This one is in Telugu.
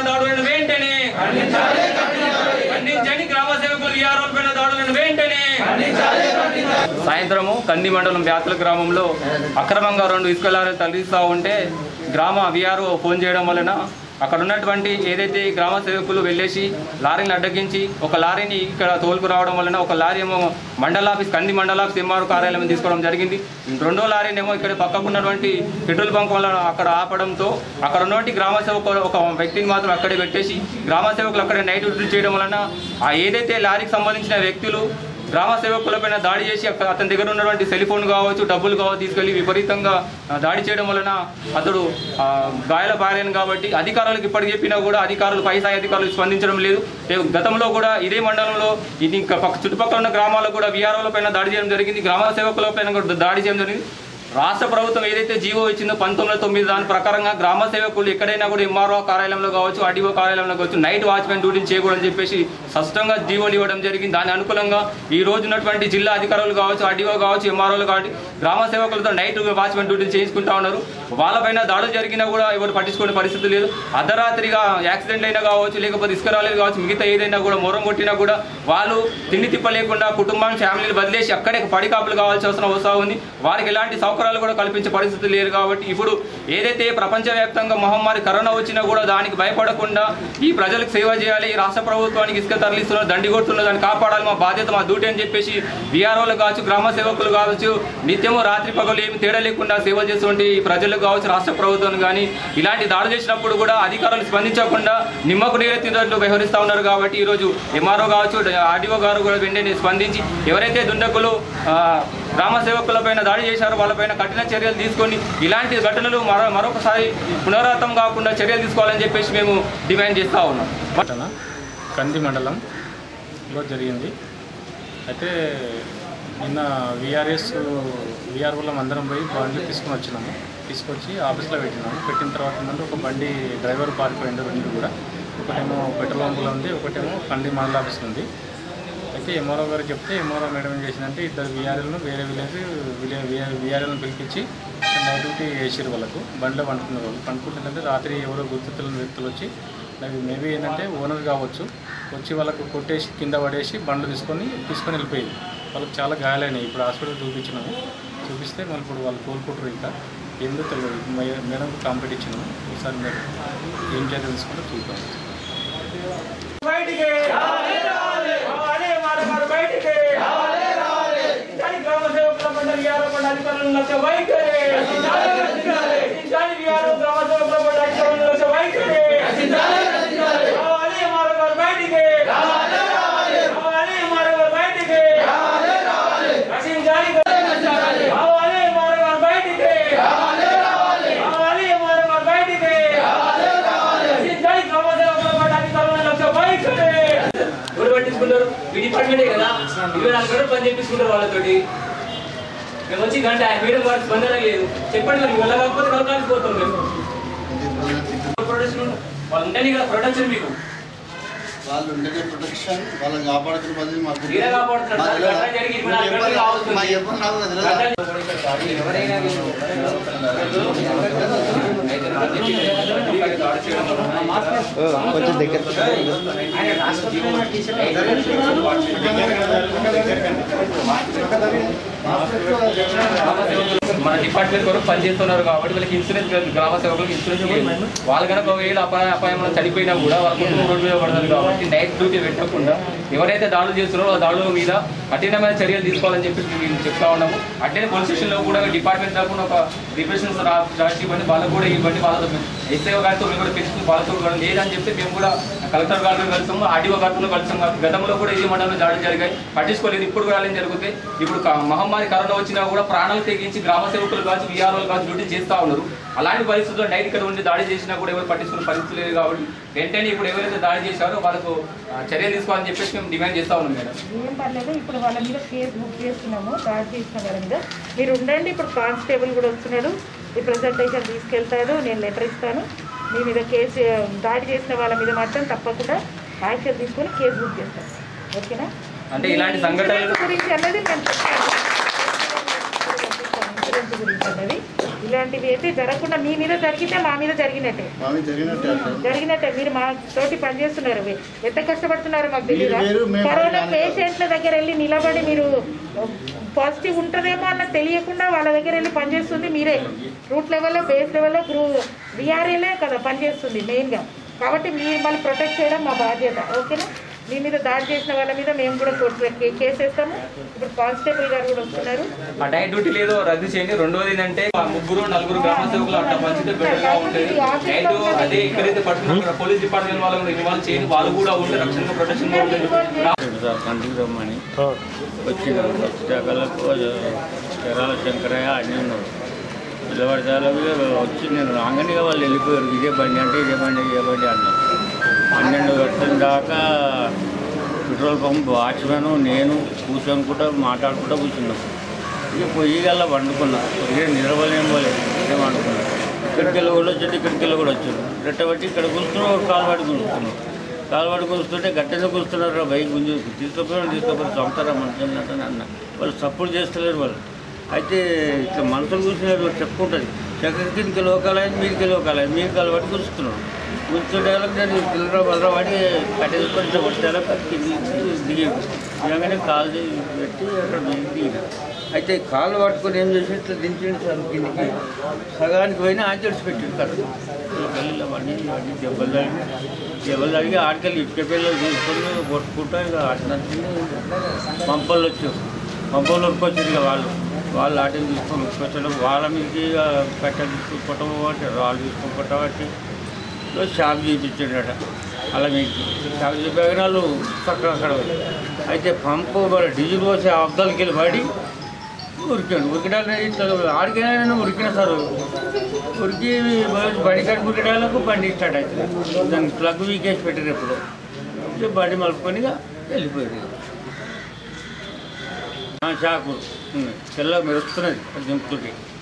దాడులను వెంటనే ఖండించండి గ్రామ సేవకులు విఆర్ఓల పైన దాడులను వెంటనే సాయంత్రము కంది మండలం బ్యాతుల గ్రామంలో అక్రమంగా రెండు ఇసుక లారీలు తరలిస్తూ ఉంటే గ్రామ విఆర్ఓ ఫోన్ చేయడం వలన అక్కడ ఉన్నటువంటి ఏదైతే గ్రామ సేవకులు వెళ్ళేసి లారీని అడ్డగించి ఒక లారీని ఇక్కడ తోలుకు రావడం వలన ఒక లారీ ఏమో మండల ఆఫీస్ కంది మండల ఆఫీస్ ఎంఆర్ఓ కార్యాలయం తీసుకోవడం జరిగింది రెండో లారీని ఏమో ఇక్కడ పక్కకు ఉన్నటువంటి పెట్రోల్ బంక్ వల్ల అక్కడ ఆపడంతో అక్కడ ఉన్నటువంటి గ్రామ సేవకులు ఒక వ్యక్తిని మాత్రం అక్కడే పెట్టేసి గ్రామ సేవకులు అక్కడే నైట్ డ్యూటీ చేయడం వలన ఆ ఏదైతే లారీకి సంబంధించిన వ్యక్తులు గ్రామ సేవకులపైన దాడి చేసి అక్క- అతని దగ్గర ఉన్నటువంటి సెల్ ఫోన్ కావచ్చు డబ్బులు కావచ్చు తీసుకెళ్లి విపరీతంగా ఆ, దాడి చేయడం వలన అతడు ఆ, గాయాల పాలైన కాబట్టి అధికారులకు ఇప్పటికి చెప్పినా కూడా అధికారులు పై స్థాయి అధికారులు స్పందించడం లేదు ఏ- గతంలో కూడా ఇదే మండలంలో ఇది ఇంకా పక్క చుట్టుపక్కల ఉన్న గ్రామాల్లో కూడా విఆర్ఓల పైన దాడి చేయడం జరిగింది గ్రామ సేవకుల పైన కూడా దాడి చేయడం జరిగింది రాష్ట్ర ప్రభుత్వం ఏదైతే జీవో ఇచ్చిందో పంతొమ్మిది వందల తొమ్మిది దాని ప్రకారంగా గ్రామ సేవకులు ఎక్కడైనా కూడా ఎంఆర్ఓ కార్యాలయంలో కావచ్చు ఆర్డీఓ కార్యాలయంలో కావచ్చు నైట్ వాచ్మెన్ డ్యూటీని చేయకూడదని చెప్పేసి స్పష్టంగా జీవోలు ఇవ్వడం జరిగింది దాని అనుకూలంగా ఈ రోజు ఉన్నటువంటి జిల్లా అధికారులు కావచ్చు ఆర్డీఓ కావచ్చు ఎంఆర్ఓలు కావచ్చు గ్రామ సేవకులతో నైట్ వాచ్మెన్ డ్యూటీలు చేయించుకుంటా ఉన్నారు వాళ్ళపైన దాడులు జరిగినా కూడా ఎవరు పట్టించుకునే పరిస్థితి లేదు అర్ధరాత్రిగా యాక్సిడెంట్ అయినా కావచ్చు లేకపోతే ఇసుక రాలేదు కావచ్చు మిగతా ఏదైనా కూడా మొరం కొట్టినా కూడా వాళ్ళు తిండి తిప్ప లేకుండా కుటుంబాన్ని ఫ్యామిలీని వదిలేసి అక్కడే పడికాపులు కావాల్సి అవసరం వస్తూ ఉంది వారికి ఎలాంటి సౌకర్యాలు కూడా కల్పించే పరిస్థితి లేదు కాబట్టి ఇప్పుడు ఏదైతే ప్రపంచవ్యాప్తంగా మహమ్మారి కరోనా వచ్చినా కూడా దానికి భయపడకుండా ఈ ప్రజలకు సేవ చేయాలి ఈ రాష్ట్ర ప్రభుత్వానికి ఇసుక తరలిస్తున్నారు దండి కొడుతున్నారు దాన్ని కాపాడాలి మా బాధ్యత మా డ్యూటీ అని చెప్పేసి బీఆర్ఓలు కావచ్చు గ్రామ సేవకులు కావచ్చు నిత్యము రాత్రి పగలు ఏమి తేడా లేకుండా సేవ చేస్తుంటే ఈ ప్రజలకు కావచ్చు రాష్ట్ర ప్రభుత్వం కానీ ఇలాంటి దాడులు చేసినప్పుడు కూడా అధికారులు స్పందించకుండా నిమ్మకు నీరెత్తినట్లు వ్యవహరిస్తూ ఉన్నారు కాబట్టి ఈరోజు ఎంఆర్ఓ కావచ్చు ఆర్డీఓ గారు కూడా వెంటనే స్పందించి ఎవరైతే దుండకులు ఆ, గ్రామ సేవకులపైన దాడి చేశారో వాళ్ళపైన కఠిన చర్యలు తీసుకొని ఇలాంటి ఘటనలు మరో మరొకసారి పునరావృతం కాకుండా చర్యలు తీసుకోవాలని చెప్పేసి మేము డిమాండ్ చేస్తూ ఉన్నాం ఘటన కంది మండలంలో జరిగింది అయితే నిన్న విఆర్ఎస్ విఆర్ఓలం అందరం పోయి బండ్లు తీసుకొని వచ్చినాము తీసుకొచ్చి ఆఫీస్లో పెట్టినాము పెట్టిన తర్వాత ఏంటంటే ఒక బండి డ్రైవర్ పారిపోయిండు రెండు కూడా ఒకటేమో పెట్రోల్ బంకులో ఉంది ఒకటేమో కంది మండల ఆఫీస్ ఉంది అయితే ఎంఆర్ఓ గారు చెప్తే ఎంఆర్ఓ మేడం ఏం చేసిందంటే ఇద్దరు విఆర్ఎల్ను వేరే విలేజ్ విలేజ్ విఆర్ఎల్ను పిలిపించి నైట్ డ్యూటీ వేసారు వాళ్ళకు బండిలో పండుకున్న వాళ్ళు పండుకుంటుంటే రాత్రి ఎవరో గుర్తుతున్న వ్యక్తులు వచ్చి నాకు మేబీ ఏంటంటే ఓనర్ కావచ్చు వచ్చి వాళ్ళకు కొట్టేసి కింద పడేసి బండ్లు తీసుకొని తీసుకొని వెళ్ళిపోయింది వాళ్ళకి చాలా గాయాలైనాయి ఇప్పుడు హాస్పిటల్ చూపించినాము చూపిస్తే మళ్ళీ ఇప్పుడు వాళ్ళు కోలుకుంటారు ఇంకా ఏందో తెలియదు మే- మేడంకు కాంప్లీట్ ఇచ్చినాము ఒకసారి మీరు ఏం చేయాలో తీసుకుంటే చూద్దాం బయటికి రావాలి మారు మారు బయటికి రావాలి గ్రామ సేవకుల మండలి విఆర్ఓ మండలి అధికారులను లక్ష్య వైఖరి రక్షించాలి విఆర్ఓ గ్రామ సేవకుల మండలి అధికారులను లక్ష్య వైఖరి రావాలి మారు మారు బయటికి రావాలి మారు మారు బయటికి రక్షించాలి రావాలి మారు మారు బయటికి రావాలి మారు మారు బయటికి రక్షించాలి గ్రామ సేవకుల మండలి అధికారులను లక్ష్య వైఖరి ఎవరు పట్టించుకుంటారు ఈ డిపార్ట్మెంటే కదా ఇరవై నాలుగు గంటలు పని చేపించుకుంటారు వాళ్ళతోటి మేము వచ్చి గంట మేడం వారికి స్పందన లేదు చెప్పండి మరి వెళ్ళకపోతే కలకాల్సి పోతాం మేము ప్రొడక్షన్ వాళ్ళు ఉంటేనే కదా ప్రొడక్షన్ మీకు వాళ్ళు ఉండే ప్రొటెక్షన్ వాళ్ళని కాపాడుతున్న బదులు మాకు మీరే కాపాడుతున్నారు. మాకు తెలియదా? గంటలు జరిగి ఇరవై నాలుగు మాకు గంటలు కావస్తుంది. మాకు ఎప్పుడు నాకు తెలియదా? మన డిపార్ట్మెంట్ కొరకు పనిచేస్తున్నారు కాబట్టి వీళ్ళకి ఇన్సూరెన్స్ లేదు. గ్రామ సేవకులకు ఇన్సూరెన్స్ లేదు. వాళ్ళు కనుక ఒకవేళ అపాయ అపాయం చనిపోయినా కూడా వాళ్ళ కుటుంబం రోడ్డు మీద పడతారు కాబట్టి నైట్ డ్యూటీ పెట్టకుండా ఎవరైతే దాడులు చేస్తున్నారో ఆ దాడుల మీద కఠినమైన చర్యలు తీసుకోవాలని చెప్పి మేము చెప్తా ఉన్నాము అట్లనే పోలీస్ స్టేషన్లో కూడా డిపార్ట్మెంట్ తరఫున ఒక రిప్రెషన్స్ రాసి ఇవ్వండి వాళ్ళకు కూడా ఇవ్వండి వాళ్ళతో ఎస్ఐ గారితో మేము కూడా పెంచుకుని వాళ్ళతో కూడా లేదని చెప్తే మేము కూడా కలెక్టర్ గారితో కలిసాము ఆర్డీఓ గారితో కలిసాము గతంలో కూడా ఈ మండలంలో దాడులు జరిగాయి పట్టించుకోలేదు ఇప్పుడు కూడా అలానే జరుగుతాయి ఇప్పుడు క- మహమ్మారి కరోనా వచ్చినా కూడా ప్రాణాలు తెగించి గ్రామ సేవకులు కావచ్చు విఆర్ఓలు కావచ్చు డ్యూటీ చేస్తూ ఉన్నారు అలాంటి పరిస్థితుల్లో నైట్ ఇక్కడ ఉండి దాడి చేసినా కూడా ఎవరు పట్టించుకునే పరిస్థితి లేదు కాబట్టి వెంటనే ఇప్పుడు ఎవరైతే దాడి చేశారో వాళ్ళకు ఆ, చర్యలు తీసుకోవాలని చెప్పేసి మేము డిమాండ్ చేస్తా ఉన్నాం మేడం ఏం పర్లేదు ఇప్పుడు వాళ్ళ మీద కేసు బుక్ చేస్తున్నాము దాడి చేసిన వాళ్ళ మీద మీరు ఉండండి ఇప్పుడు కానిస్టేబుల్ కూడా వస్తున్నాడు ఈ ప్రజెంటేషన్ తీసుకెళ్తాడు నేను లెటర్ ఇస్తాను మీ మీద కేసు దాడి చేసిన వాళ్ళ మీద మాత్రం తప్పకుండా యాక్షన్ తీసుకొని కేసు బుక్ చేస్తాను ఓకేనా అంటే ఇలాంటి సంఘటనలు ఇన్సూరెన్స్ గురించి అనేది మేము చెప్తాము ఇన్సూరెన్స్ గురించి అన్నది ఇలాంటివి అయితే జరగకుండా మీ మీద జరిగితే మా మీద జరిగినట్టే మావి జరిగినట్టే అంటారు జరిగినట్టే మీరు మా తోటి పనిచేస్తున్నారు మీరు ఎంత కష్టపడుతున్నారో మాకు తెలియదా మీరు, మేము కరోనా అడిగిన పేషెంట్ల దగ్గర వెళ్ళి నిలబడి మీరు పాజిటివ్ ఉంటుందేమో అన్న తెలియకుండా వాళ్ళ దగ్గర వెళ్ళి పనిచేస్తుంది మీరే రూట్ లెవెల్లో బేస్ లెవెల్లో గ్రూ విఆర్ఏలే కదా పనిచేస్తుంది మెయిన్గా కాబట్టి మీరు మళ్ళీ ప్రొటెక్ట్ చేయడం మా బాధ్యత ఓకేనా మీ మీద దాడి చేసిన వాళ్ళ మీద మేము కూడా కోర్టు కే- కేసు వేస్తాము ఇప్పుడు కానిస్టేబుల్ గారు కూడా వస్తున్నారు ఆ డైట్ డ్యూటీ లేదో రద్దు చేయండి రెండోది ఏంటంటే ఆ ముగ్గురు నలుగురు గ్రామ సేవకులు అట్లా పంచితే బెటర్ గా ఉంటుంది నైట్ అదే ఎక్కడైతే పడుతున్నారు అక్కడ పోలీస్ డిపార్ట్మెంట్ వాళ్ళు కూడా ఇన్వాల్వ్ చేయండి వాళ్ళు కూడా ఉంటే రక్షణ ప్రొటెక్షన్ గా ఉంటుంది సార్ కంటికి రమ్మని వచ్చినారు వచ్చాకలకు చరాల శంకరయ్య అన్నీ ఉన్నారు పిల్లవాడిదాలకు వచ్చి నేను రాగానే వాళ్ళు వెళ్ళిపోయారు ఇదే బండి అంటే ఇదే బండి ఇదే బండి అన్నారు పన్నెండు గంటల దాకా పెట్రోల్ పంప్ వాచ్మెన్ నేను కూర్చొని కూడా మాట్లాడుకుంటూ కూర్చున్నాం ఇక పొయ్యి గల్లా వండుకున్నా ఇక నిలవలేం పోలేదు ఇదే వండుకున్నా ఇక్కడికి వెళ్ళి కూడా వచ్చాడు ఇక్కడికి వెళ్ళి కూడా వచ్చాడు రెట్టబట్టి ఇక్కడ కూర్చున్నాం ఒక కాలు పడి కూర్చున్నాం కాలు పడి కూర్చుంటే గట్టెలో కూర్చున్నారు బైక్ గుంజు తీసుకుపోయిన తీసుకుపోయి చంపుతారా మనుషులు అంటే అన్న వాళ్ళు సపోర్ట్ చేస్తలేరు వాళ్ళు అయితే ఇట్లా మనుషులు కూర్చున్నారు చెప్పుకుంటుంది చక్రకి లోకాలైంది మీదికి లోకాలైంది మీరు కాలు పట్టి కూర్చున్నారు కూర్చుంటే నేను పిల్లలు వల్ల పడి కట్టెలు కొంచెం కొట్టారు దిగి దిగానే కాలు దిగి పెట్టి అక్కడ దిగిన అయితే కాలు పట్టుకొని ఏం చేసి ఇట్లా దించండి సార్ కిందికి సగానికి పోయినా ఆచరిచి పెట్టింది కదా గల్లీలో వాడిని వాడిని దెబ్బలు తగిలి దెబ్బలు తగిలి ఆడికెళ్ళి ఇటుక పిల్లలు తీసుకొని కొట్టుకుంటా ఇక ఆడినట్టు పంపలు వచ్చారు పంపలు ఉరుకొచ్చారు ఇక వాళ్ళు వాళ్ళు ఆటలు తీసుకొని ఉరుకొచ్చడం వాళ్ళ మీదకి ఇక కట్టెలు తీసుకొని కొట్టబట్టి రాళ్ళు తీసుకొని కొట్టబట్టి షాప్ చూపించాడట అలా మీకు షాప్ చూపాక వాళ్ళు అక్కడ అక్కడ అయితే పంపు మరి డీజిల్ పోసి అబ్దాలకి వెళ్ళి పడి ఉరికాడు ఉరికడాలు ఇట్లా ఆడికైనా ఉరికిన సార్ ఉరికి బడికాడ ఉరికడాలకు బండి స్టార్ట్ అవుతుంది దానికి ప్లగ్ వీకేసి పెట్టారు ఎప్పుడు ఇక బండి మలుపుకొని ఇక వెళ్ళిపోయారు ఆ, చాకు ఉంది. తెల్ల మెరుస్తున్నది అది దింపుతుంటే